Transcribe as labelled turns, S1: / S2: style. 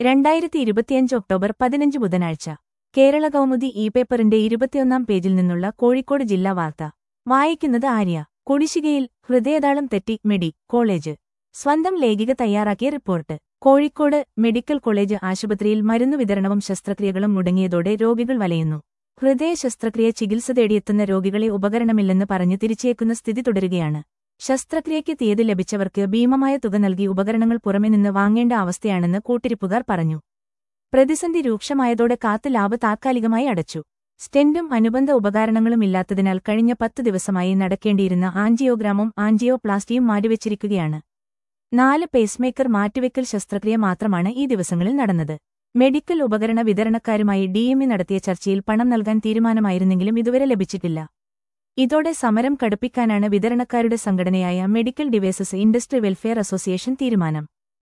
S1: രണ്ടായിരത്തി ഇരുപത്തിയഞ്ച് ഒക്ടോബർ പതിനഞ്ച് ബുധനാഴ്ച കേരള കൗമുദി ഇ പേപ്പറിന്റെ ഇരുപത്തിയൊന്നാം പേജിൽ നിന്നുള്ള കോഴിക്കോട് ജില്ലാ വാർത്ത വായിക്കുന്നത് ആര്യ കുടിശ്ശികയിൽ ഹൃദയതാളം തെറ്റി മെഡി കോളേജ് സ്വന്തം ലേഖിക തയ്യാറാക്കിയ റിപ്പോർട്ട് കോഴിക്കോട് മെഡിക്കൽ കോളേജ് ആശുപത്രിയിൽ മരുന്നു വിതരണവും ശസ്ത്രക്രിയകളും മുടങ്ങിയതോടെ രോഗികൾ വലയുന്നു ഹൃദയ ശസ്ത്രക്രിയ ചികിത്സ തേടിയെത്തുന്ന രോഗികളെ ഉപകരണമില്ലെന്ന് പറഞ്ഞ് തിരിച്ചേക്കുന്ന സ്ഥിതി തുടരുകയാണ് ശസ്ത്രക്രിയയ്ക്ക് തീയതി ലഭിച്ചവർക്ക് ഭീമമായ തുക നൽകി ഉപകരണങ്ങൾ പുറമെ നിന്ന് വാങ്ങേണ്ട അവസ്ഥയാണെന്ന് കൂട്ടിരിപ്പുകാർ പറഞ്ഞു പ്രതിസന്ധി രൂക്ഷമായതോടെ കാത്ത് ലാബ് താത്കാലികമായി അടച്ചു സ്റ്റെന്റും അനുബന്ധ ഉപകരണങ്ങളും ഇല്ലാത്തതിനാൽ കഴിഞ്ഞ പത്തു ദിവസമായി നടക്കേണ്ടിയിരുന്ന ആൻജിയോഗ്രാമും ആൻജിയോപ്ലാസ്റ്റിയും മാറ്റിവെച്ചിരിക്കുകയാണ് നാല് പേസ്മേക്കർ മാറ്റിവെക്കൽ ശസ്ത്രക്രിയ മാത്രമാണ് ഈ ദിവസങ്ങളിൽ നടന്നത് മെഡിക്കൽ ഉപകരണ വിതരണക്കാരുമായി ഡിഎംഇ നടത്തിയ ചർച്ചയിൽ പണം നൽകാൻ തീരുമാനമായിരുന്നെങ്കിലും ഇതുവരെ ലഭിച്ചിട്ടില്ല ഇതോടെ സമരം കടുപ്പിക്കാനാണ് വിതരണക്കാരുടെ സംഘടനയായ medical devices industry welfare association തീരുമാനം